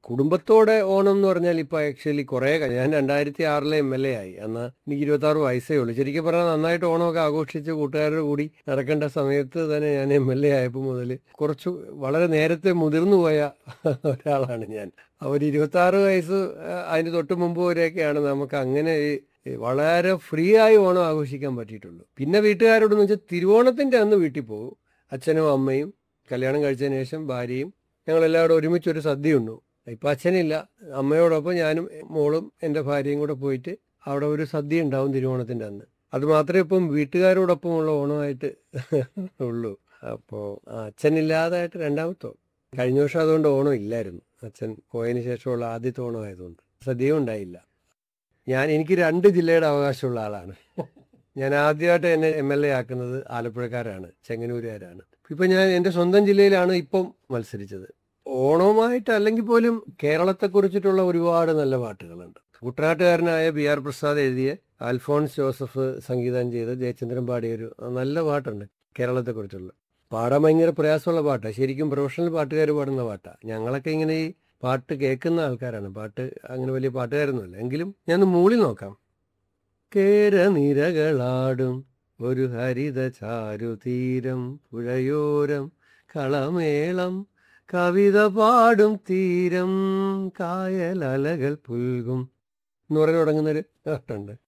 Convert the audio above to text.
കുടുംബത്തോടെ ഓണം എന്ന് പറഞ്ഞാൽ ഇപ്പൊ ആക്ച്വലി കുറെ ഞാൻ രണ്ടായിരത്തി ആറിലെ എം എൽ എ ആയി അന്ന് എനിക്ക് ഇരുപത്തി ആറ് വയസ്സേ ഉള്ളൂ ശരിക്കും പറഞ്ഞാൽ നന്നായിട്ട് ഓണമൊക്കെ ആഘോഷിച്ച് കൂട്ടുകാരുടെ കൂടി നടക്കേണ്ട സമയത്ത് തന്നെ ഞാൻ എം എൽ എ ആയപ്പോൾ മുതൽ കുറച്ച് വളരെ നേരത്തെ മുതിർന്നു പോയ ഒരാളാണ് ഞാൻ ഒരു ഇരുപത്തി ആറ് വയസ്സ് ആ, അതിന് തൊട്ട് മുമ്പ് വരെയൊക്കെയാണ് നമുക്ക് അങ്ങനെ ഈ ഈ വളരെ ഫ്രീ ആയി ഓണം ആഘോഷിക്കാൻ പറ്റിയിട്ടുള്ളൂ പിന്നെ വീട്ടുകാരോടെന്ന് വെച്ചാൽ തിരുവോണത്തിന്റെ അന്ന് വീട്ടിൽ പോകും അച്ഛനും അമ്മയും കല്യാണം കഴിച്ചതിന് ശേഷം ഭാര്യയും ഞങ്ങളെല്ലാവരും ഒരുമിച്ച് ഒരു സദ്യ ഉണ്ണു ഇപ്പം അച്ഛനില്ല അമ്മയോടൊപ്പം ഞാനും മോളും എൻ്റെ ഭാര്യയും കൂടെ പോയിട്ട് അവിടെ ഒരു സദ്യ ഉണ്ടാവും തിരുവോണത്തിൻ്റെ അന്ന് അത് മാത്രമേ ഇപ്പം വീട്ടുകാരോടൊപ്പമുള്ള ഓണമായിട്ട് ഉള്ളൂ അപ്പോൾ അച്ഛനില്ലാതായിട്ട് രണ്ടാമത്തോ കഴിഞ്ഞ വർഷം അതുകൊണ്ട് ഓണം ഇല്ലായിരുന്നു അച്ഛൻ പോയതിന് ശേഷമുള്ള ആദ്യത്തെ ഓണം ആയതുകൊണ്ട് സദ്യയും ഉണ്ടായില്ല ഞാൻ എനിക്ക് രണ്ട് ജില്ലയുടെ അവകാശമുള്ള ആളാണ് ഞാൻ ആദ്യമായിട്ട് എന്നെ എം എൽ എ ആക്കുന്നത് ആലപ്പുഴക്കാരാണ് ചെങ്ങന്നൂരുകാരാണ് ഇപ്പം ഞാൻ എൻ്റെ സ്വന്തം ജില്ലയിലാണ് ഇപ്പം മത്സരിച്ചത് ഓണവുമായിട്ട് അല്ലെങ്കിൽ പോലും കേരളത്തെക്കുറിച്ചിട്ടുള്ള ഒരുപാട് നല്ല പാട്ടുകളുണ്ട് കുട്ടനാട്ടുകാരനായ ബി ആർ പ്രസാദ് എഴുതിയ അൽഫോൺസ് ജോസഫ് സംഗീതം ചെയ്ത് ജയചന്ദ്രൻ പാടിയ ഒരു നല്ല പാട്ടുണ്ട് കേരളത്തെക്കുറിച്ചുള്ള പാടാൻ ഭയങ്കര പ്രയാസമുള്ള പാട്ടാണ് ശരിക്കും പ്രൊഫഷണൽ പാട്ടുകാർ പാടുന്ന പാട്ടാണ് ഞങ്ങളൊക്കെ ഇങ്ങനെ ഈ പാട്ട് കേൾക്കുന്ന ആൾക്കാരാണ് പാട്ട് അങ്ങനെ വലിയ പാട്ടുകാരൊന്നുമല്ല എങ്കിലും ഞാൻ മൂളി നോക്കാം കേരനിരകളാടും ഒരു ഹരിത ചാരുതീരം പുഴയോരം കളമേളം കവിത പാടും തീരം കായലലകൾ പുൽകും എന്ന് പറഞ്ഞു തുടങ്ങുന്നൊരു പാട്ടുണ്ട്